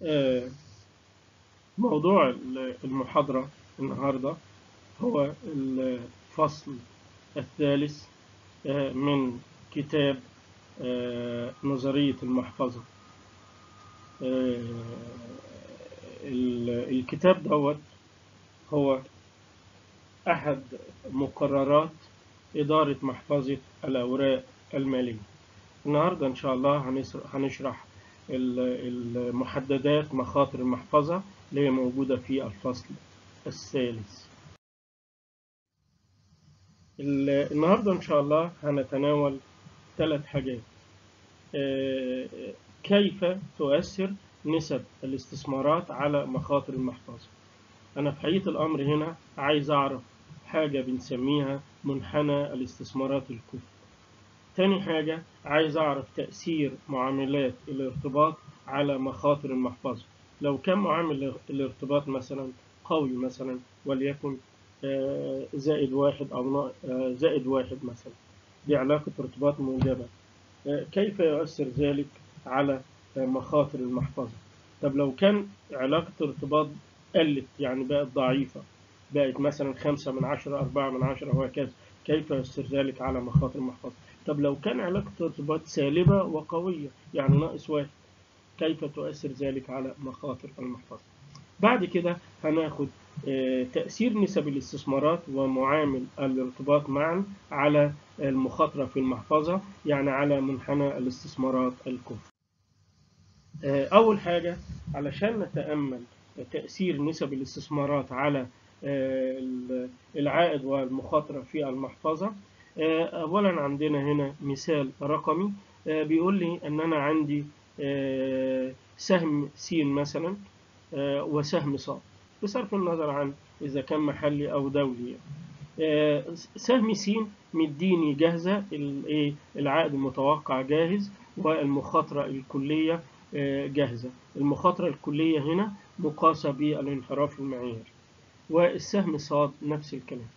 آه، موضوع المحاضرة النهاردة هو الفصل الثالث آه، من كتاب آه، نظرية المحفظة آه، ال- الكتاب دوت هو أحد مقررات إدارة محفظة الأوراق المالية النهاردة إن شاء الله هنسر- هنشرح ال- المحددات مخاطر المحفظة اللي هي موجودة في الفصل الثالث ال- النهاردة إن شاء الله هنتناول ثلاث حاجات آه، كيف تؤثر نسب الاستثمارات على مخاطر المحفظة أنا في حقيقة الأمر هنا عايز أعرف حاجة بنسميها منحنى الاستثمارات الكفء تاني حاجة عايز أعرف تأثير معاملات الارتباط على مخاطر المحفظة لو كان معامل الارتباط مثلا قوي مثلا وليكن آه، زائد واحد أو نا- آه، زائد واحد مثلا دي علاقة ارتباط موجبة آه، كيف يؤثر ذلك على آه، مخاطر المحفظة طب لو كان علاقة الارتباط قلت يعني بقت ضعيفة بقت مثلا خمسة من عشرة أربعة من عشرة وهكذا كيف يؤثر ذلك على مخاطر المحفظة طب لو كان علاقة الارتباط سالبة وقوية يعني ناقص واحد كيف تؤثر ذلك على مخاطر المحفظة بعد كده هناخد آه، تأثير نسب الاستثمارات ومعامل الارتباط معا على المخاطرة في المحفظة يعني على منحنى الاستثمارات الكفء آه، أول حاجة علشان نتأمل تأثير نسب الاستثمارات على آه، العائد والمخاطرة في المحفظة آه، أولا عندنا هنا مثال رقمي آه، بيقول لي أن أنا عندي آه، سهم س مثلا آه، وسهم ص بصرف النظر عن إذا كان محلي أو دولي يعني. آه، سهم س مديني جاهزة ال- إيه، العائد المتوقع جاهز والمخاطرة الكلية آه، جاهزة المخاطرة الكلية هنا مقاسة بالانحراف المعياري والسهم صاد نفس الكلام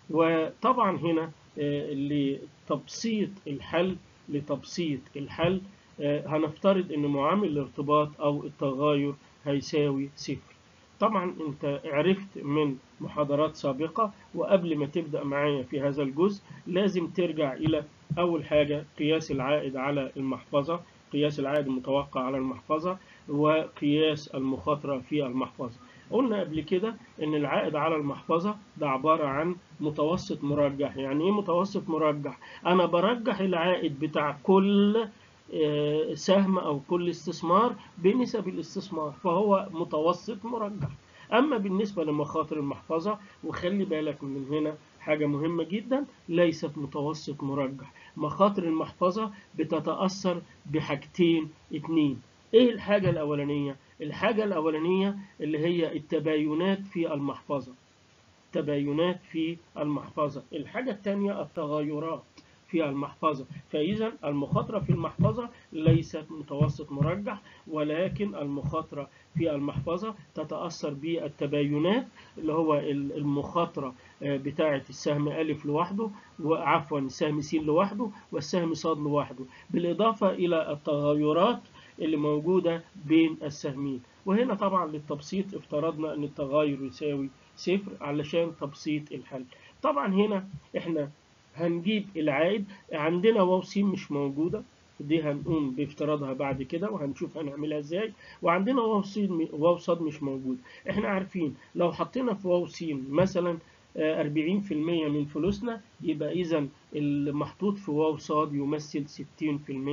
وطبعا هنا آه، لتبسيط الحل لتبسيط الحل آه، هنفترض ان معامل الارتباط او التغاير هيساوي صفر طبعا انت عرفت من محاضرات سابقة وقبل ما تبدأ معايا في هذا الجزء لازم ترجع إلى أول حاجة قياس العائد على المحفظة قياس العائد المتوقع على المحفظة وقياس المخاطرة في المحفظة قلنا قبل كده ان العائد على المحفظة ده عبارة عن متوسط مرجح يعني ايه متوسط مرجح انا برجح العائد بتاع كل آه، سهم او كل استثمار بنسب الاستثمار فهو متوسط مرجح اما بالنسبة لمخاطر المحفظة وخلي بالك من هنا حاجة مهمة جدا ليست متوسط مرجح مخاطر المحفظة بتتأثر بحاجتين اتنين ايه الحاجة الاولانية الحاجة الاولانية اللي هي التباينات في المحفظة تباينات في المحفظة الحاجة الثانية التغيرات في المحفظة فإذا المخاطرة في المحفظة ليست متوسط مرجح ولكن المخاطرة في المحفظة تتأثر بالتباينات اللي هو المخاطرة آه، بتاعة السهم ألف لوحده وعفوا السهم س لوحده والسهم صاد لوحده بالإضافة إلى التغيرات اللي موجودة بين السهمين وهنا طبعا للتبسيط افترضنا أن التغير يساوي صفر علشان تبسيط الحل طبعا هنا احنا هنجيب العائد عندنا واو س مش موجودة دي هنقوم بافتراضها بعد كده وهنشوف هنعملها ازاي وعندنا واو س واو صاد مش موجود احنا عارفين لو حطينا في واو س مثلا آه، 40% من فلوسنا يبقى اذا المحطوط في واو صاد يمثل 60%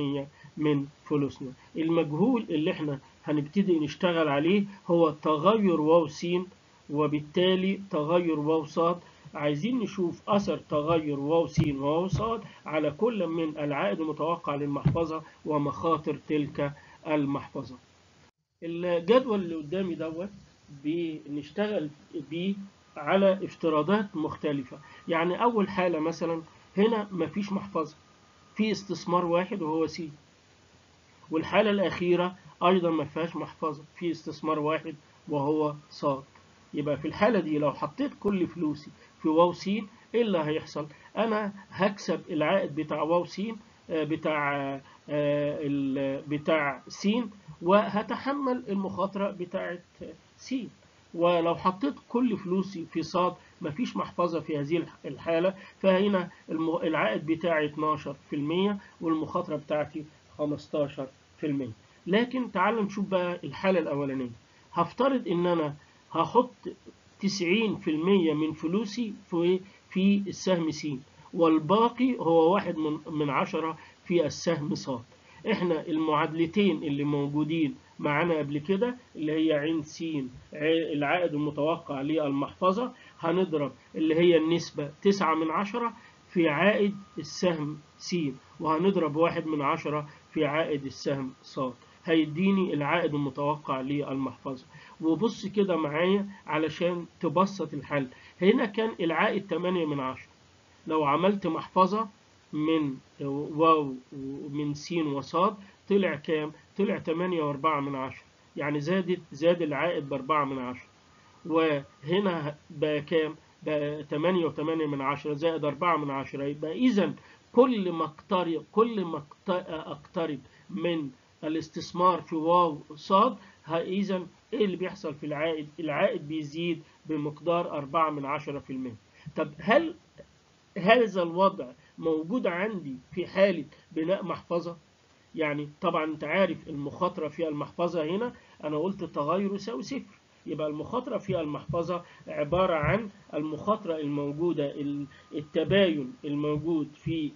من فلوسنا المجهول اللي احنا هنبتدي نشتغل عليه هو تغير واو س وبالتالي تغير واو صاد عايزين نشوف أثر تغير واو س وواو صاد على كل من العائد المتوقع للمحفظة ومخاطر تلك المحفظة الجدول اللي قدامي دوت بنشتغل بيه على افتراضات مختلفة يعني أول حالة مثلا هنا مفيش محفظة في استثمار واحد وهو س والحالة الأخيرة أيضا ما فيهاش محفظة في استثمار واحد وهو صاد يبقى في الحالة دي لو حطيت كل فلوسي في واو س ايه اللي هيحصل انا هكسب العائد بتاع واو س آه، بتاع آه، ال- بتاع س وهتحمل المخاطرة بتاعة س ولو حطيت كل فلوسي في صاد مفيش محفظة في هذه الحالة فهنا العائد بتاعي 12% والمخاطرة بتاعتي 15% لكن تعال نشوف بقى الحالة الأولانية هفترض إن أنا هحط 90% من فلوسي في في السهم س والباقي هو واحد من من عشرة في السهم ص احنا المعادلتين اللي موجودين معانا قبل كده اللي هي عين س العائد المتوقع للمحفظة هنضرب اللي هي النسبة تسعة من عشرة في عائد السهم س وهنضرب واحد من عشرة في عائد السهم ص هيديني العائد المتوقع للمحفظة وبص كده معايا علشان تبسط الحل هنا كان العائد 8 من عشرة لو عملت محفظة من واو ومن س وصاد طلع كام؟ طلع 8 وأربعة من عشرة يعني زادت زاد العائد بأربعة من عشرة وهنا بقى كام؟ بقى 8 وثمانية من عشرة زائد أربعة من عشرة يبقى إذا كل ما اقترب كل ما اقترب من الاستثمار في واو صاد إذا إيه اللي بيحصل في العائد؟ العائد بيزيد بمقدار أربعة من عشرة في المية طب هل هذا الوضع موجود عندي في حالة بناء محفظة يعني طبعا انت عارف المخاطرة في المحفظة هنا انا قلت التغير يساوي صفر يبقى المخاطرة في المحفظة عبارة عن المخاطرة الموجودة التباين الموجود في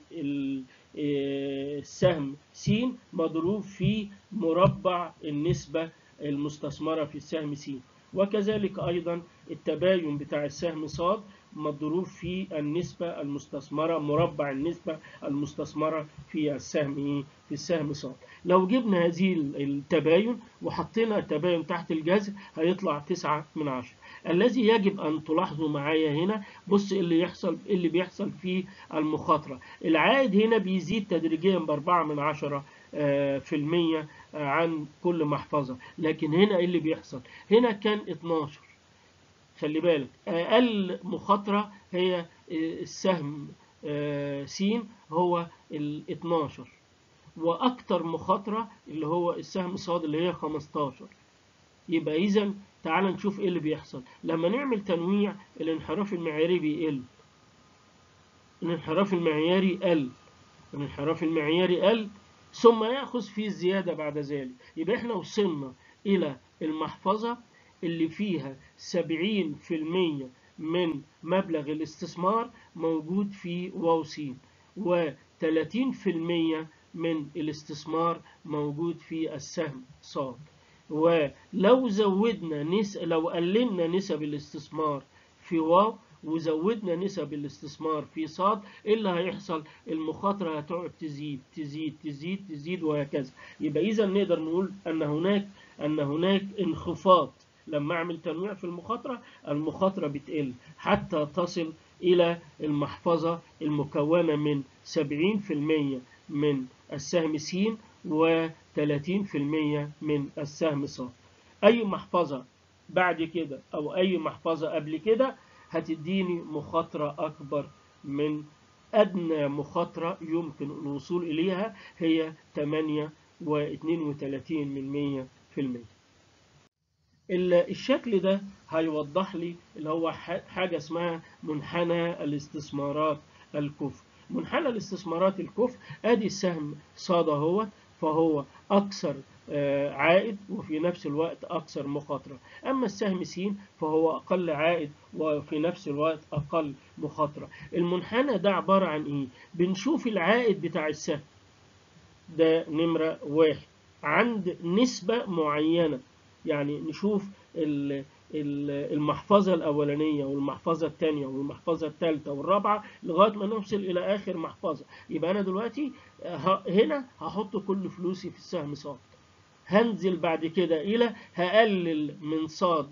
السهم س مضروب في مربع النسبة المستثمرة في السهم س وكذلك أيضا التباين بتاع السهم ص مضروب في النسبة المستثمرة مربع النسبة المستثمرة في السهم في السهم ص لو جبنا هذه التباين وحطينا التباين تحت الجذر هيطلع تسعة من عشرة الذي يجب أن تلاحظوا معايا هنا بص اللي يحصل اللي بيحصل في المخاطرة العائد هنا بيزيد تدريجيا بأربعة من عشرة في المية عن كل محفظة لكن هنا اللي بيحصل هنا كان 12 خلي بالك أقل مخاطرة هي السهم س هو ال 12 وأكتر مخاطرة اللي هو السهم ص اللي هي 15 يبقى إذا تعال نشوف إيه اللي بيحصل لما نعمل تنويع الانحراف المعياري بيقل الانحراف المعياري قل الانحراف المعياري قل ثم يأخذ فيه الزيادة بعد ذلك يبقى احنا وصلنا إلى المحفظة اللي فيها 70% من مبلغ الاستثمار موجود في واو س و30% من الاستثمار موجود في السهم ص ولو زودنا نس لو قللنا نسب الاستثمار في واو وزودنا نسب الاستثمار في صاد ايه اللي هيحصل المخاطره هتقعد تزيد تزيد تزيد تزيد وهكذا يبقى اذا نقدر نقول ان هناك ان هناك انخفاض لما اعمل تنويع في المخاطره المخاطره بتقل حتى تصل الى المحفظه المكونه من 70% من السهم س و30% من السهم ص اي محفظه بعد كده او اي محفظه قبل كده هتديني مخاطرة أكبر من أدنى مخاطرة يمكن الوصول إليها هي 8 و32 من 100 في المية الشكل ده هيوضح لي اللي هو حاجة اسمها منحنى الاستثمارات الكفء منحنى الاستثمارات الكفء ادي السهم صاد اهو فهو اكثر عائد وفي نفس الوقت أكثر مخاطرة أما السهم س فهو أقل عائد وفي نفس الوقت أقل مخاطرة المنحنى ده عبارة عن إيه؟ بنشوف العائد بتاع السهم ده نمرة واحد عند نسبة معينة يعني نشوف المحفظة الأولانية والمحفظة الثانية والمحفظة الثالثة والرابعة لغاية ما نوصل إلى آخر محفظة يبقى أنا دلوقتي هنا هحط كل فلوسي في السهم صاد هنزل بعد كده إلى هقلل من صاد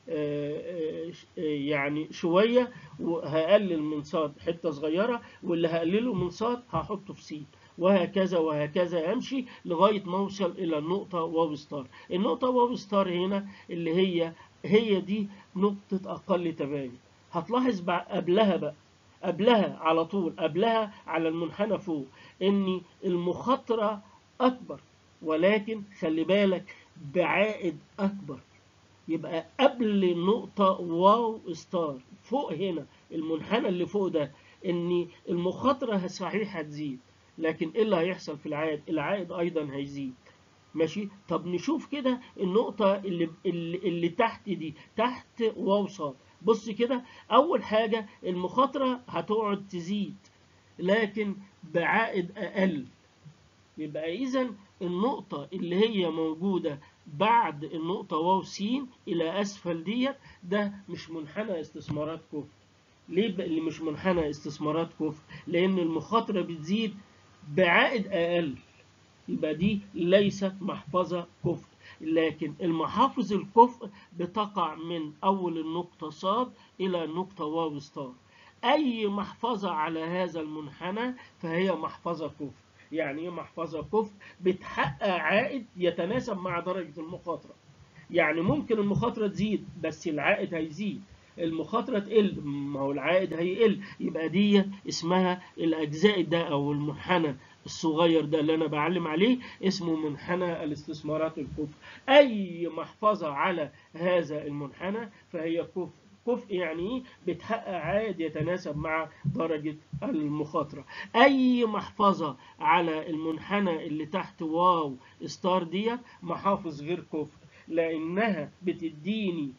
يعني شوية وهقلل من صاد حتة صغيرة واللي هقلله من صاد هحطه في سين وهكذا وهكذا امشي لغايه ما اوصل الى النقطه واو ستار النقطه واو ستار هنا اللي هي هي دي نقطه اقل تباين هتلاحظ قبلها بقى قبلها على طول قبلها على المنحنى فوق ان المخاطره اكبر ولكن خلي بالك بعائد أكبر يبقى قبل نقطة واو ستار فوق هنا المنحنى اللي فوق ده ان المخاطرة صحيح هتزيد لكن ايه اللي هيحصل في العائد العائد ايضا هيزيد ماشي طب نشوف كده النقطة اللي, اللي, اللي تحت دي تحت واو صاد بص كده اول حاجة المخاطرة هتقعد تزيد لكن بعائد اقل يبقى اذا النقطة اللي هي موجودة بعد النقطة واو س إلى أسفل ديت ده مش منحنى استثمارات كفر ليه اللي مش منحنى استثمارات كفر؟ لأن المخاطرة بتزيد بعائد أقل يبقى دي ليست محفظة كفر لكن المحافظ الكفء بتقع من أول النقطة صاد إلى النقطة واو ستار أي محفظة على هذا المنحنى فهي محفظة كفر يعني ايه محفظه كفء بتحقق عائد يتناسب مع درجه المخاطره يعني ممكن المخاطره تزيد بس العائد هيزيد المخاطره تقل ما هو العائد هيقل يبقى دي اسمها الاجزاء ده او المنحنى الصغير ده اللي انا بعلم عليه اسمه منحنى الاستثمارات الكفء اي محفظه على هذا المنحنى فهي كفء كفء يعني ايه بتحقق عائد يتناسب مع درجة المخاطرة أي محفظة على المنحنى اللي تحت واو ستار ديت محافظ غير كفء لأنها بتديني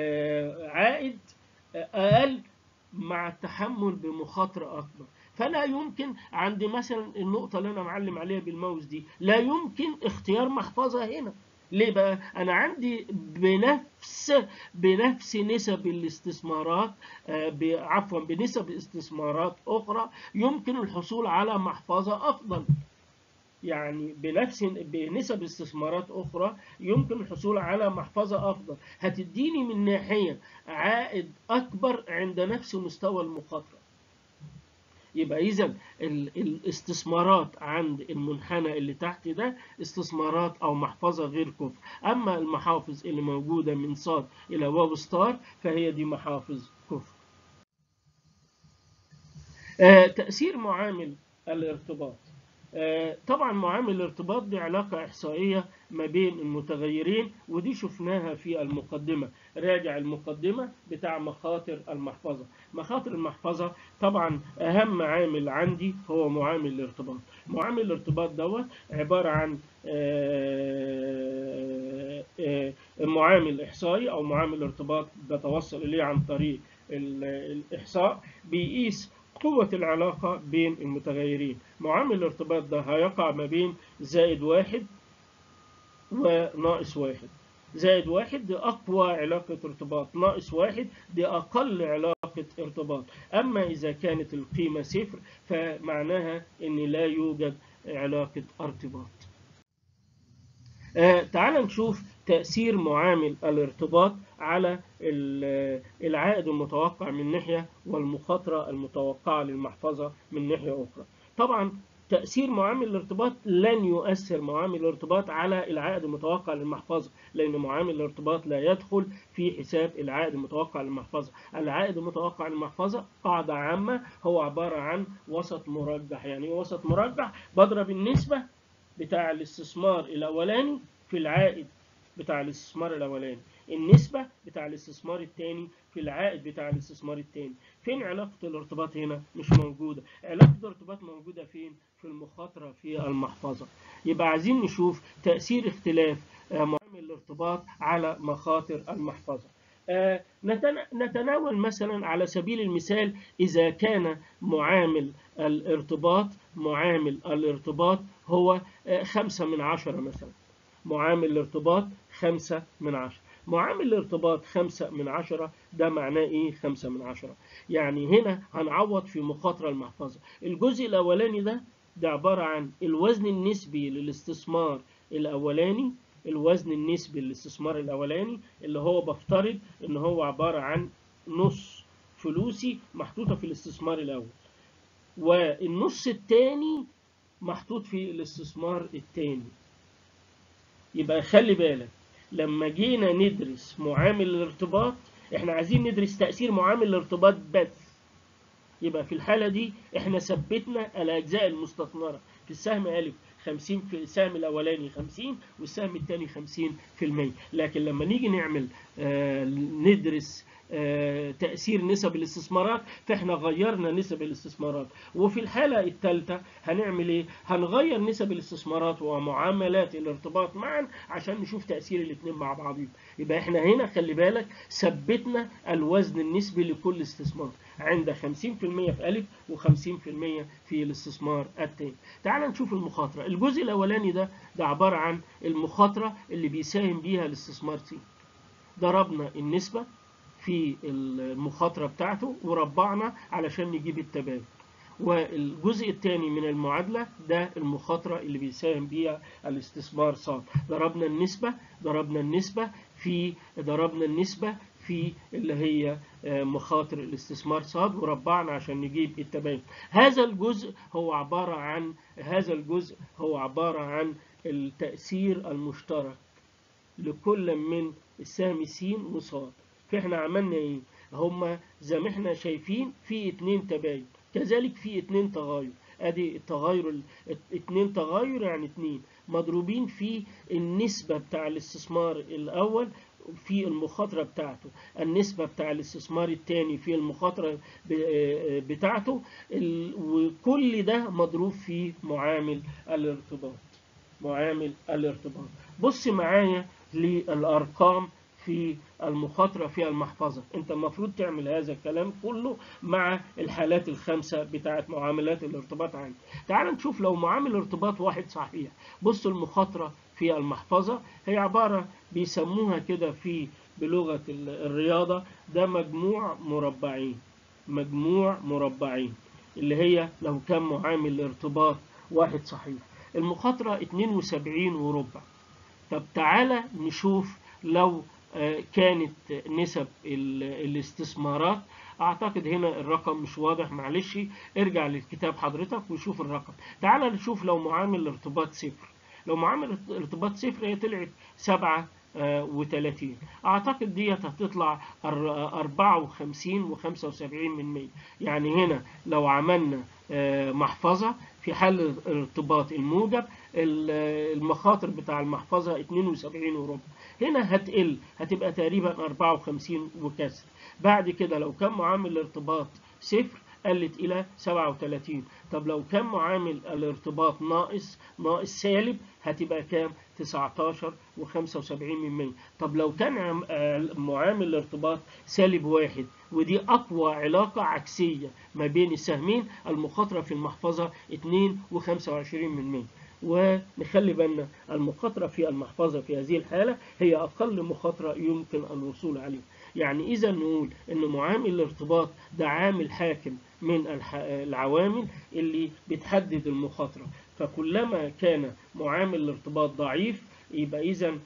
عائد أقل مع التحمل بمخاطرة أكبر فلا يمكن عند مثلا النقطة اللي أنا معلم عليها بالماوس دي لا يمكن اختيار محفظة هنا ليه بقى؟ أنا عندي بنفس بنفس نسب الاستثمارات عفوا بنسب استثمارات أخرى يمكن الحصول على محفظة أفضل. يعني بنفس بنسب استثمارات أخرى يمكن الحصول على محفظة أفضل، هتديني من ناحية عائد أكبر عند نفس مستوى المخاطرة. يبقى إذا الاستثمارات عند المنحنى اللي تحت ده استثمارات أو محفظة غير كفء، أما المحافظ اللي موجودة من صاد إلى واو ستار فهي دي محافظ كفء. آه تأثير معامل الارتباط آه طبعا معامل الارتباط دي علاقة إحصائية ما بين المتغيرين ودي شفناها في المقدمة راجع المقدمة بتاع مخاطر المحفظة مخاطر المحفظة طبعا أهم عامل عندي هو معامل الارتباط معامل الارتباط دوت عبارة عن آآ آآ معامل إحصائي أو معامل ارتباط بتوصل إليه عن طريق الإحصاء بيقيس قوة العلاقة بين المتغيرين معامل الارتباط ده هيقع ما بين زائد واحد وناقص واحد زائد واحد دي أقوى علاقة ارتباط ناقص واحد دي أقل علاقة ارتباط أما إذا كانت القيمة صفر فمعناها أن لا يوجد علاقة ارتباط آه تعال نشوف تأثير معامل الارتباط على العائد المتوقع من ناحية والمخاطرة المتوقعة للمحفظة من ناحية أخرى طبعا تأثير معامل الارتباط لن يؤثر معامل الارتباط على العائد المتوقع للمحفظة لأن معامل الارتباط لا يدخل في حساب العائد المتوقع للمحفظة العائد المتوقع للمحفظة قاعدة عامة هو عبارة عن وسط مرجح يعني وسط مرجح بضرب النسبة بتاع الاستثمار الأولاني في العائد بتاع الاستثمار الأولاني النسبة بتاع الاستثمار الثاني في العائد بتاع الاستثمار الثاني فين علاقة الارتباط هنا مش موجودة علاقة الارتباط موجودة فين في المخاطرة في المحفظة يبقى عايزين نشوف تأثير اختلاف معامل الارتباط على مخاطر المحفظة نتناول مثلا على سبيل المثال إذا كان معامل الارتباط معامل الارتباط هو خمسة من عشرة مثلا معامل الارتباط خمسة من عشرة معامل الارتباط خمسة من عشرة ده معناه ايه خمسة من عشرة يعني هنا هنعوض في مخاطرة المحفظة الجزء الاولاني ده ده عبارة عن الوزن النسبي للاستثمار الاولاني الوزن النسبي للاستثمار الاولاني اللي هو بفترض ان هو عبارة عن نص فلوسي محطوطة في الاستثمار الاول والنص الثاني محطوط في الاستثمار الثاني يبقى خلي بالك لما جينا ندرس معامل الارتباط احنا عايزين ندرس تأثير معامل الارتباط بس يبقى في الحالة دي احنا ثبتنا الأجزاء المستثمرة في السهم ألف 50 في السهم الاولاني 50 والسهم الثاني 50% لكن لما نيجي نعمل آه ندرس آه تأثير نسب الاستثمارات فاحنا غيرنا نسب الاستثمارات وفي الحالة الثالثة هنعمل ايه هنغير نسب الاستثمارات ومعاملات الارتباط معا عشان نشوف تأثير الاثنين مع بعضهم يبقى احنا هنا خلي بالك ثبتنا الوزن النسبي لكل استثمار عند 50% في ألف و50% في الاستثمار الثاني. تعال نشوف المخاطرة. الجزء الأولاني ده ده عبارة عن المخاطرة اللي بيساهم بيها الاستثمار سي. ضربنا النسبة في المخاطرة بتاعته وربعنا علشان نجيب التبادل. والجزء الثاني من المعادلة ده المخاطرة اللي بيساهم بيها الاستثمار صاد ضربنا النسبة ضربنا النسبة في ضربنا النسبة في اللي هي مخاطر الاستثمار صاد وربعنا عشان نجيب التباين هذا الجزء هو عبارة عن هذا الجزء هو عبارة عن التأثير المشترك لكل من السهم س وصاد فاحنا عملنا ايه هما زي ما احنا شايفين في اتنين تباين كذلك في اتنين تغاير ادي التغير اتنين تغير يعني اتنين مضروبين في النسبة بتاع الاستثمار الاول في المخاطرة بتاعته النسبة بتاع الاستثمار الثاني في المخاطرة بتاعته وكل ده مضروب في معامل الارتباط معامل الارتباط بص معايا للأرقام في المخاطرة في المحفظة انت المفروض تعمل هذا الكلام كله مع الحالات الخمسة بتاعت معاملات الارتباط عندي تعال نشوف لو معامل ارتباط واحد صحيح بص المخاطرة في المحفظة هي عبارة بيسموها كده في بلغة الرياضة ده مجموع مربعين مجموع مربعين اللي هي لو كان معامل ارتباط واحد صحيح المخاطرة 72 وربع طب تعالى نشوف لو كانت نسب الاستثمارات اعتقد هنا الرقم مش واضح معلش ارجع للكتاب حضرتك وشوف الرقم تعال نشوف لو معامل الارتباط صفر لو معامل ارتباط صفر هي طلعت سبعة وتلاتين اعتقد ديت هتطلع اربعة وخمسين وخمسة وسبعين من مية يعني هنا لو عملنا محفظة في حال الارتباط الموجب المخاطر بتاع المحفظة 72 وربع هنا هتقل هتبقى تقريبا 54 وكسر بعد كده لو كان معامل الارتباط صفر قلت إلى 37 طب لو كان معامل الارتباط ناقص ناقص سالب هتبقى كام 19 و75 من 100 طب لو كان معامل الارتباط سالب واحد ودي أقوى علاقة عكسية ما بين السهمين المخاطرة في المحفظة 2 و25 من 100 ونخلي بالنا المخاطرة في المحفظة في هذه الحالة هي أقل مخاطرة يمكن الوصول عليها يعني إذا نقول أن معامل الارتباط ده عامل حاكم من العوامل اللي بتحدد المخاطرة فكلما كان معامل الارتباط ضعيف يبقى إذا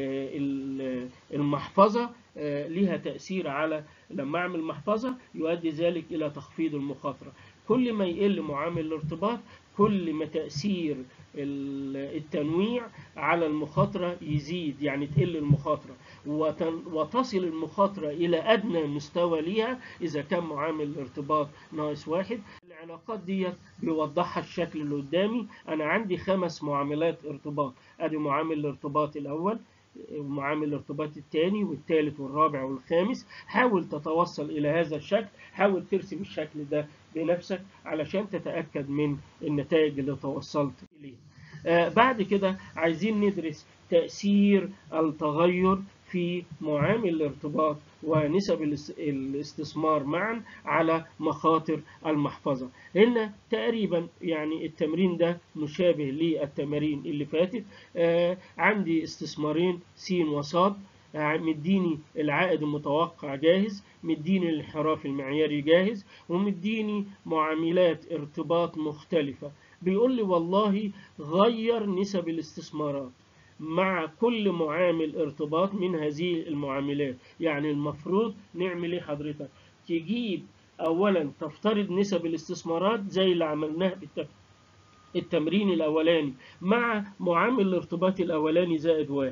المحفظة لها تأثير على لما أعمل محفظة يؤدي ذلك إلى تخفيض المخاطرة كل ما يقل معامل الارتباط كل ما تأثير التنويع على المخاطرة يزيد يعني تقل المخاطرة وتصل المخاطرة إلى أدنى مستوى ليها إذا كان معامل الارتباط ناقص واحد العلاقات دي بيوضحها الشكل اللي قدامي أنا عندي خمس معاملات ارتباط أدي معامل الارتباط الأول ومعامل الارتباط الثاني والثالث والرابع والخامس حاول تتوصل إلى هذا الشكل حاول ترسم الشكل ده بنفسك علشان تتأكد من النتائج اللي توصلت إليها آه بعد كده عايزين ندرس تأثير التغير في معامل الارتباط ونسب الاستثمار معا على مخاطر المحفظة هنا تقريبا يعني التمرين ده مشابه للتمارين اللي فاتت آه عندي استثمارين س وصاد مديني العائد المتوقع جاهز مديني الانحراف المعياري جاهز ومديني معاملات ارتباط مختلفة بيقول لي والله غير نسب الاستثمارات مع كل معامل ارتباط من هذه المعاملات يعني المفروض نعمل ايه حضرتك تجيب اولا تفترض نسب الاستثمارات زي اللي عملناه التمرين الاولاني مع معامل الارتباط الاولاني زائد واحد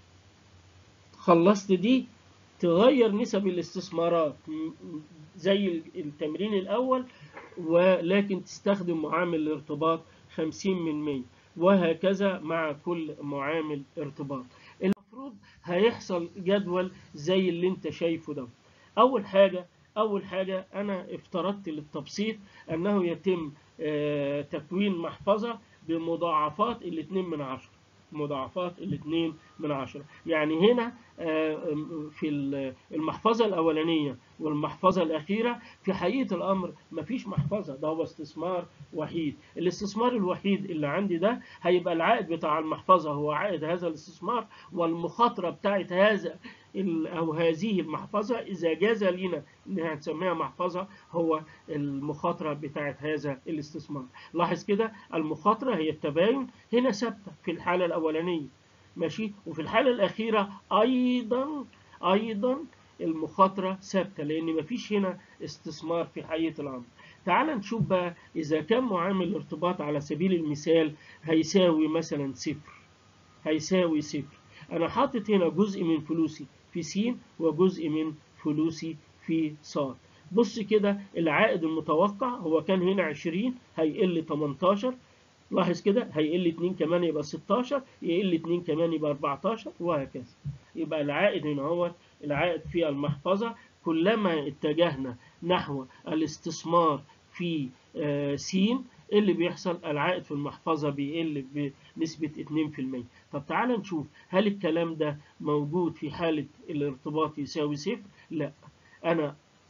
خلصت دي تغير نسب الاستثمارات زي التمرين الأول ولكن تستخدم معامل الارتباط 50 من 100 وهكذا مع كل معامل ارتباط المفروض هيحصل جدول زي اللي انت شايفه ده اول حاجة اول حاجة انا افترضت للتبسيط انه يتم آه، تكوين محفظة بمضاعفات الاتنين من عشرة مضاعفات الاتنين من عشرة يعني هنا آه، في ال- المحفظة الأولانية والمحفظة الأخيرة في حقيقة الأمر مفيش محفظة ده هو استثمار وحيد الاستثمار الوحيد اللي عندي ده هيبقى العائد بتاع المحفظة هو عائد هذا الاستثمار والمخاطرة بتاعت هذا ال- أو هذه المحفظة إذا جاز لنا إن هنسميها محفظة هو المخاطرة بتاعت هذا الاستثمار لاحظ كده المخاطرة هي التباين هنا ثابتة في الحالة الأولانية ماشي وفي الحالة الأخيرة أيضا أيضا المخاطرة ثابتة لأن مفيش هنا استثمار في حقيقة الأمر تعال نشوف بقى إذا كان معامل الارتباط على سبيل المثال هيساوي مثلا صفر هيساوي صفر أنا حاطط هنا جزء من فلوسي في س وجزء من فلوسي في ص بص كده العائد المتوقع هو كان هنا 20 هيقل 18 لاحظ كده هيقل 2 كمان يبقى 16 يقل 2 كمان يبقى 14 وهكذا يبقى العائد هنا هو العائد في المحفظة كلما اتجهنا نحو الاستثمار في آه، س اللي بيحصل العائد في المحفظة بيقل بنسبة 2% طب تعال نشوف هل الكلام ده موجود في حالة الارتباط يساوي صفر؟ لا أنا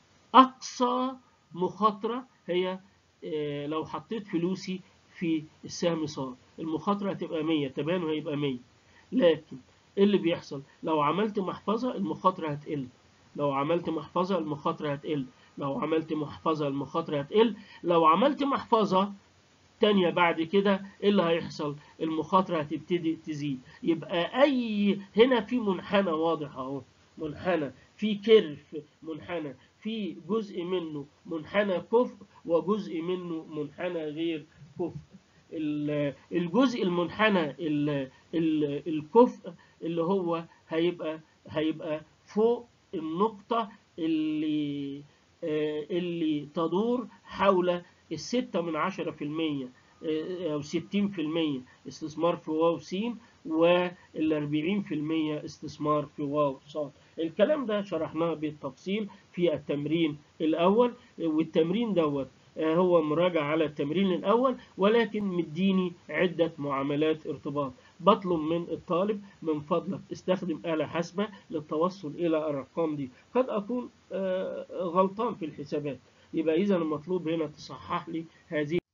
أقصى مخاطرة هي آه، لو حطيت فلوسي في السهم صاد المخاطرة هتبقى 100 تبانه هيبقى 100 لكن إيه اللي بيحصل لو عملت محفظة المخاطرة هتقل لو عملت محفظة المخاطرة هتقل لو عملت محفظة المخاطرة هتقل لو عملت محفظة تانية بعد كده ايه اللي هيحصل المخاطرة هتبتدي تزيد يبقى اي هنا في منحنى واضح اهو منحنى في كيرف منحنى في جزء منه منحنى كفء وجزء منه منحنى غير كفء ال- الجزء المنحنى ال- ال- الكفء اللي هو هيبقى هيبقى فوق النقطة اللي آه، اللي تدور حول الستة من عشرة في المية آه، أو ستين في المية استثمار في واو سين والأربعين في المية استثمار في واو صاد الكلام ده شرحناه بالتفصيل في التمرين الأول والتمرين دوت آه، هو مراجعة على التمرين الأول ولكن مديني عدة معاملات ارتباط بطلب من الطالب من فضلك استخدم آلة حاسبة للتوصل إلى الأرقام دي قد أكون آه، غلطان في الحسابات يبقى إذا المطلوب هنا تصحح لي هذه